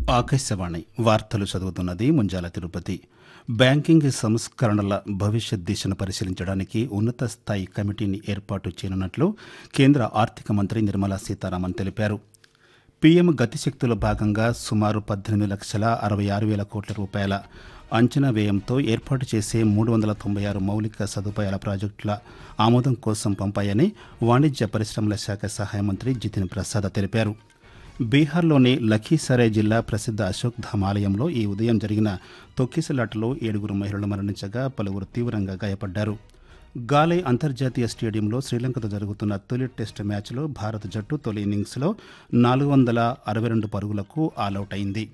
ఆకాశవాణి వార్తలు చదువుతున్నది ముంజాల తిరుపతి బ్యాంకింగ్ సంస్కరణల భవిష్యత్ దిశను పరిశీలించడానికి ఉన్నత స్థాయి కమిటీని ఏర్పాటు చేయనున్నట్లు కేంద్ర ఆర్థిక మంత్రి నిర్మలా సీతారామన్ తెలిపారు పీఎం గతిశక్తిలో భాగంగా సుమారు పద్దెనిమిది లక్షల అరవై ఆరు వేల కోట్ల రూపాయల అంచనా వ్యయంతో ఏర్పాటు చేసే మూడు వందల తొంభై ఆరు మౌలిక సదుపాయాల ప్రాజెక్టుల ఆమోదం కోసం పంపాయని వాణిజ్య పరిశ్రమల శాఖ సహాయ మంత్రి జితిన్ ప్రసాద్ తెలిపారు బీహార్లోని లఖీసరాయ్ జిల్లా ప్రసిద్ధ అశోక్ ధామ్ ఆలయంలో ఈ ఉదయం జరిగిన తొక్కిసలాటలో ఏడుగురు మహిళలు మరణించగా పలువురు తీవ్రంగా గాయపడ్డారు గాలే అంతర్జాతీయ స్టేడియంలో శ్రీలంకతో జరుగుతున్న తొలి టెస్ట్ మ్యాచ్లో భారత జట్టు తొలి ఇన్నింగ్స్లో నాలుగు వందల అరవై రెండు పరుగులకు ఆలౌట్ అయింది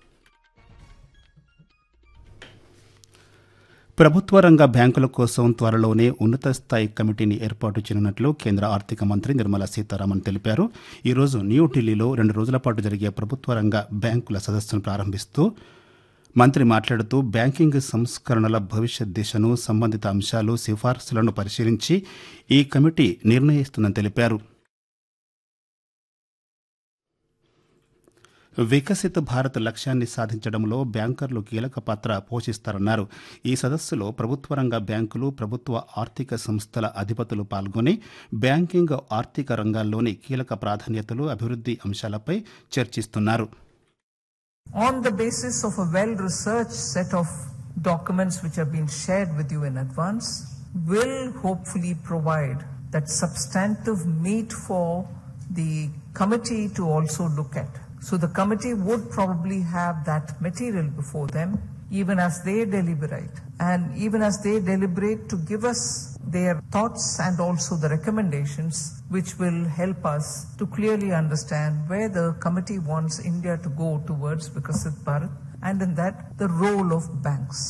ప్రభుత్వ రంగ బ్యాంకుల కోసం త్వరలోనే ఉన్నత స్థాయి కమిటీని ఏర్పాటు చేయనున్నట్లు కేంద్ర ఆర్థిక మంత్రి నిర్మలా సీతారామన్ తెలిపారు ఈరోజు న్యూఢిల్లీలో రెండు రోజుల పాటు జరిగే ప్రభుత్వ రంగ బ్యాంకుల సదస్సును ప్రారంభిస్తూ మంత్రి మాట్లాడుతూ బ్యాంకింగ్ సంస్కరణల భవిష్యత్ దిశను సంబంధిత అంశాలు సిఫార్సులను పరిశీలించి ఈ కమిటీ నిర్ణయిస్తుందని తెలిపారు వికసిత భారత్ లక్ష్యాన్ని సాధించడంలో బ్యాంకర్లు కీలక పాత్ర పోషిస్తారన్నారు ఈ సదస్సులో ప్రభుత్వ రంగ బ్యాంకులు ప్రభుత్వ ఆర్థిక సంస్థల అధిపతులు పాల్గొని బ్యాంకింగ్ ఆర్థిక రంగాల్లోని కీలక ప్రాధాన్యతలు అభివృద్ధి అంశాలపై చర్చిస్తున్నారు on the basis of a well researched set of documents which have been shared with you in advance, will hopefully provide that substantive meat for the committee to also look at. So the committee would probably have that material before them even as they deliberate and even as they deliberate to give us their thoughts and also the recommendations which will help us to clearly understand where the committee wants India to go towards Vikasit Bharat and in that the role of banks.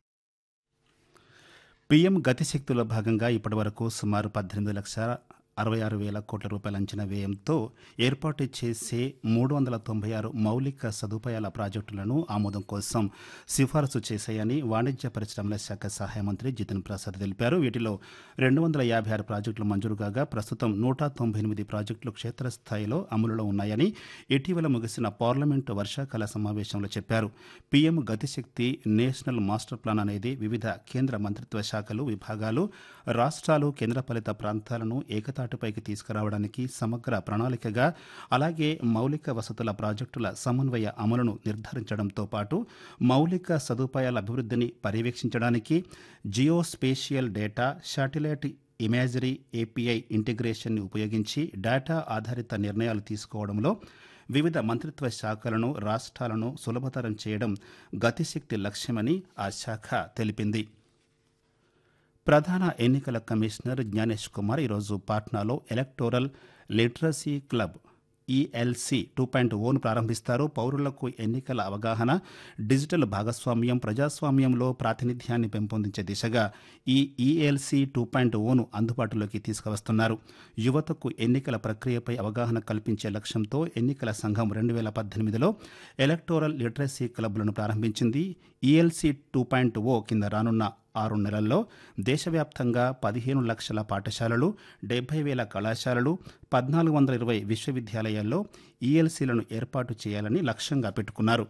PM గతిశక్తిలో భాగంగా ఇప్పటివరకు సుమారు పద్దెనిమిది లక్షల అరవై ఆరు వేల కోట్ల రూపాయల అంచనా వ్యయంతో ఏర్పాటు చేసే మూడు వందల తొంభై ఆరు మౌలిక సదుపాయాల ప్రాజెక్టులను ఆమోదం కోసం సిఫారసు చేశాయని వాణిజ్య పరిశ్రమల శాఖ సహాయ మంత్రి జితిన్ ప్రసాద్ తెలిపారు వీటిలో రెండు వందల యాభై ఆరు ప్రాజెక్టులు మంజూరు కాగా ప్రస్తుతం నూట తొంభై ఎనిమిది ప్రాజెక్టులు క్షేత్రస్థాయిలో అమలులో ఉన్నాయని ఇటీవల ముగిసిన పార్లమెంటు వర్షాకాల సమావేశంలో చెప్పారు PM Gatishakti national master plan అనేది వివిధ కేంద్ర మంత్రిత్వ శాఖలు విభాగాలు రాష్ట్రాలు కేంద్రపాలిత ప్రాంతాలను ఏకతాటిపైకి తీసుకురావడానికి సమగ్ర ప్రణాళికగా అలాగే మౌలిక వసతుల ప్రాజెక్టుల సమన్వయ అమలును నిర్ధారించడంతో పాటు మౌలిక సదుపాయాల అభివృద్ధిని పర్యవేక్షించడానికి geospatial data satellite imagery API ఇంటిగ్రేషన్ని ఉపయోగించి డేటా ఆధారిత నిర్ణయాలు తీసుకోవడంలో వివిధ మంత్రిత్వ శాఖలను రాష్ట్రాలను సులభతరం చేయడం గతిశక్తి లక్ష్యమని ఆ శాఖ తెలిపింది ప్రధాన ఎన్నికల కమిషనర్ జ్ఞానేష్ కుమార్ ఈరోజు పాట్నాలో electoral literacy club ELC two point O ప్రారంభిస్తారు పౌరులకు ఎన్నికల అవగాహన డిజిటల్ భాగస్వామ్యం ప్రజాస్వామ్యంలో ప్రాతినిధ్యాన్ని పెంపొందించే దిశగా ఈ ఈఎల్సి టూ పాయింట్ ఓను అందుబాటులోకి తీసుకువస్తున్నారు యువతకు ఎన్నికల ప్రక్రియపై అవగాహన కల్పించే లక్ష్యంతో ఎన్నికల సంఘం రెండు వేల పద్దెనిమిదిలో ఎలక్టోరల్ లిటరసీ క్లబ్లను ప్రారంభించింది ఈఎల్సి టూ పాయింట్ ఓ కింద రానున్న ఆరు నెలల్లో దేశవ్యాప్తంగా పదిహేను లక్షల పాఠశాలలు డెబ్బై వేల కళాశాలలు పద్నాలుగు వందల ఇరవై విశ్వవిద్యాలయాల్లో ఈఎల్సీలను ఏర్పాటు చేయాలని లక్ష్యంగా పెట్టుకున్నారు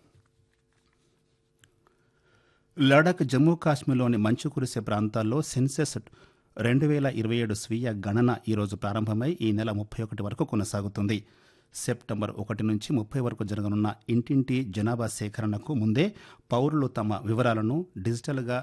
లడాక్ జమ్మూ కాశ్మీర్లోని మంచు కురిసే ప్రాంతాల్లో సెన్సెస్ రెండు వేల ఇరవై ఏడు స్వీయ గణన ఈరోజు ప్రారంభమై ఈ నెల ముప్పై ఒకటి వరకు కొనసాగుతుంది సెప్టెంబర్ ఒకటి నుంచి ముప్పై వరకు జరగనున్న ఇంటింటి జనాభా సేకరణకు ముందే పౌరులు తమ వివరాలను డిజిటల్గా